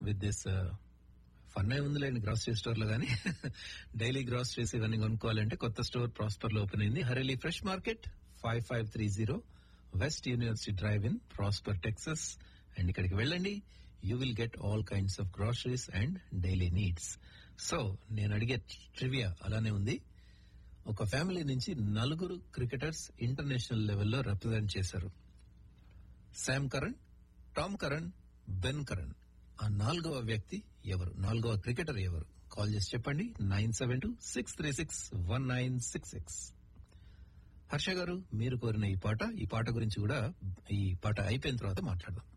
with this fun అయి ఉందిలేండి grocery store లో గానీ డైలీ గ్రాసరీస్ ఇవన్నీ కొనుక్కోవాలంటే కొత్త స్టోర్ ప్రాస్పర్ లో ఓపెన్ అయింది Hareli fresh market five five three zero west university drive in Prosper Texas and ఇక్కడికి వెళ్ళండి you will get all kinds of groceries and daily needs so నేను అడిగే ట్రివియా అలానే ఉంది ఒక ఫ్యామిలీ నుంచి నలుగురు క్రికెటర్స్ ఇంటర్నేషనల్ లెవెల్లో రిప్రజెంట్ చేశారు Sam Curran Tom Curran Ben Curran ఆ నాలుగవ వ్యక్తి ఎవరు నాలుగవ క్రికెటర్ ఎవరు కాల్ చేసి చెప్పండి nine seven two six three six one nine six six Harsha garu మీరు కోరిన ఈ పాట ఈ పాట గురించి కూడా ఈ పాట అయిపోయిన తర్వాత మాట్లాడదాం